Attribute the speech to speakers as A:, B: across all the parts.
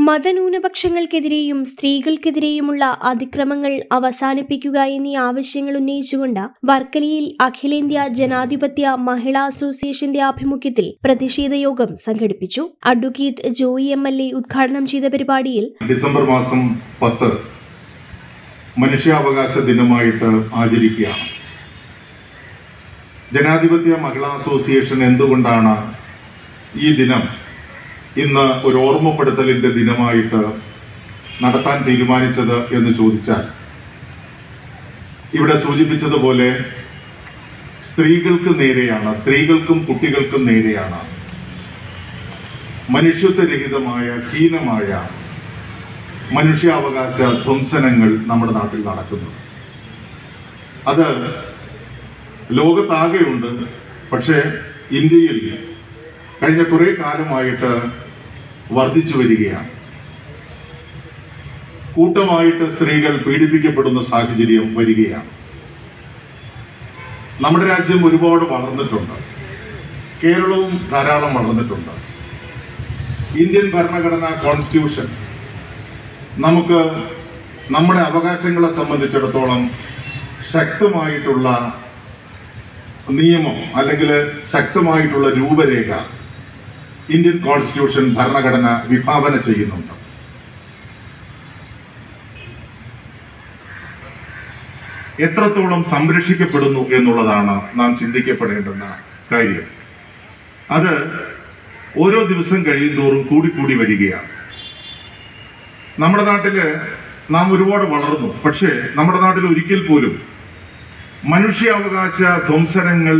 A: മതന്യൂനപക്ഷങ്ങൾക്കെതിരെയും സ്ത്രീകൾക്കെതിരെയുമുള്ള അതിക്രമങ്ങൾ അവസാനിപ്പിക്കുക എന്നീ ആവശ്യങ്ങൾ ഉന്നയിച്ചുകൊണ്ട് വർക്കലയിൽ അഖിലേന്ത്യാ ജനാധിപത്യ മഹിളാ അസോസിയേഷന്റെ ആഭിമുഖ്യത്തിൽ പ്രതിഷേധ യോഗം സംഘടിപ്പിച്ചു advocate Joy M L A ഉദ്ഘാടനം ചെയ്ത പരിപാടിയിൽ
B: ഡിസംബർ മാസം പത്ത് മനുഷ്യാവകാശ ദിനമായിട്ട് ആചരിക്കുകയാണ് ജനാധിപത്യ മഹിളാ അസോസിയേഷൻ എന്തുകൊണ്ടാണ് ഈ ദിനം ഇന്ന് ഒരു ഓർമ്മപ്പെടുത്തലിൻ്റെ ദിനമായിട്ട് നടത്താൻ തീരുമാനിച്ചത് എന്ന് ചോദിച്ചാൽ ഇവിടെ സൂചിപ്പിച്ചതുപോലെ സ്ത്രീകൾക്ക് നേരെയാണ് സ്ത്രീകൾക്കും കുട്ടികൾക്കും നേരെയാണ് മനുഷ്യത്വരഹിതമായ ഹീനമായ മനുഷ്യാവകാശ ധ്വംസനങ്ങൾ നമ്മുടെ നാട്ടിൽ നടക്കുന്നു അത് ലോകത്താകെയുണ്ട് പക്ഷേ ഇന്ത്യയിൽ കഴിഞ്ഞ കുറേ കാലമായിട്ട് വർദ്ധിച്ചു വരികയാണ് കൂട്ടമായിട്ട് സ്ത്രീകൾ പീഡിപ്പിക്കപ്പെടുന്ന സാഹചര്യം വരികയാണ് നമ്മുടെ രാജ്യം ഒരുപാട് വളർന്നിട്ടുണ്ട് കേരളവും ധാരാളം വളർന്നിട്ടുണ്ട് ഇന്ത്യൻ ഭരണഘടനാ കോൺസ്റ്റിറ്റ്യൂഷൻ നമുക്ക് നമ്മുടെ അവകാശങ്ങളെ സംബന്ധിച്ചിടത്തോളം ശക്തമായിട്ടുള്ള നിയമം അല്ലെങ്കിൽ ശക്തമായിട്ടുള്ള രൂപരേഖ ഇന്ത്യൻ കോൺസ്റ്റിറ്റ്യൂഷൻ ഭരണഘടന വിഭാവന ചെയ്യുന്നുണ്ട് എത്രത്തോളം സംരക്ഷിക്കപ്പെടുന്നു എന്നുള്ളതാണ് നാം ചിന്തിക്കപ്പെടേണ്ടുന്ന കാര്യം അത് ഓരോ ദിവസം കഴിയുന്തോറും കൂടിക്കൂടി വരികയാണ് നമ്മുടെ നാട്ടില് നാം ഒരുപാട് വളർന്നു പക്ഷേ നമ്മുടെ നാട്ടിൽ ഒരിക്കൽ പോലും മനുഷ്യാവകാശ ധ്വംസനങ്ങൾ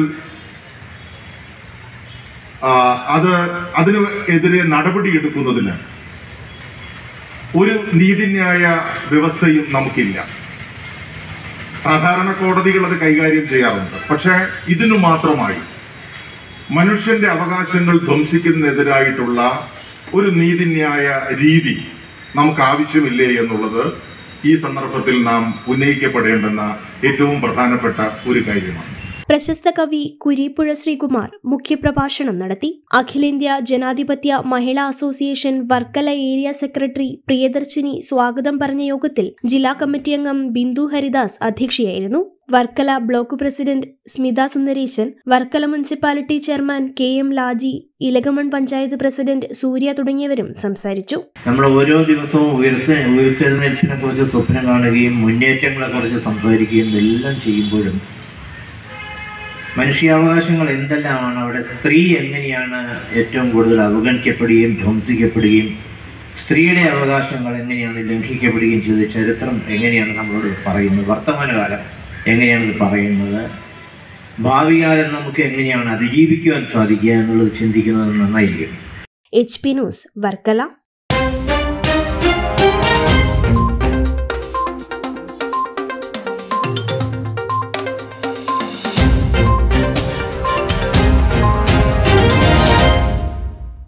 B: ആ, അത് അതിന് എതിരെ നടപടിയെടുക്കുന്നതിന് ഒരു നീതിന്യായ വ്യവസ്ഥയും നമുക്കില്ല സാധാരണ കോടതികൾ അത് കൈകാര്യം ചെയ്യാറുണ്ട് പക്ഷേ ഇതിനു മാത്രമായി മനുഷ്യന്റെ അവകാശങ്ങൾ ധ്വംസിക്കുന്നതിനെതിരായിട്ടുള്ള ഒരു നീതിന്യായ രീതി നമുക്ക് ആവശ്യമില്ലേ എന്നുള്ളത് ഈ സന്ദർഭത്തിൽ നാം ഉന്നയിക്കപ്പെടേണ്ടുന്ന ഏറ്റവും പ്രധാനപ്പെട്ട ഒരു കാര്യമാണ്
A: പ്രശസ്ത കവി കുരീപ്പുഴ ശ്രീകുമാർ മുഖ്യപ്രഭാഷണം നടത്തി അഖിലേന്ത്യാ ജനാധിപത്യ മഹിളാ association Varkala area secretary Priyadarshini സ്വാഗതം പറഞ്ഞ യോഗത്തിൽ ജില്ലാ കമ്മിറ്റി അംഗം ബിന്ദു ഹരിദാസ് അധ്യക്ഷയായിരുന്നു Varkala block president Smitha Sundaresan Varkala municipality chairman K M Laji Elakamon panchayat president Surya തുടങ്ങിയവരും സംസാരിച്ചു
C: നമ്മൾ ഓരോ ദിവസവും ഉയർത്ത ഉയർത്തെഴുന്നേൽപ്പിനെ കുറിച്ച് സ്വപ്നം കാണുകയും മുന്നേറ്റങ്ങളെ കുറിച്ച് സംസാരിക്കുകയും എല്ലാം ചെയ്യുമ്പോഴും മനുഷ്യാവകാശങ്ങൾ എന്തെല്ലാമാണ് അവിടെ സ്ത്രീ എങ്ങനെയാണ് ഏറ്റവും കൂടുതൽ അവഗണിക്കപ്പെടുകയും ധ്വംസിക്കപ്പെടുകയും സ്ത്രീയുടെ അവകാശങ്ങൾ എങ്ങനെയാണ് ലംഘിക്കപ്പെടുകയും ചെയ്ത ചരിത്രം എങ്ങനെയാണ് നമ്മളോട് പറയുന്നത് വർത്തമാനകാലം എങ്ങനെയാണ് ഇത് പറയുന്നത് ഭാവി കാലം നമുക്ക് എങ്ങനെയാണ് അതിജീവിക്കുവാൻ സാധിക്കുക എന്നുള്ളത് ചിന്തിക്കുന്നത് നന്നായിരിക്കും
A: എച്ച് പി ന്യൂസ് വർക്കല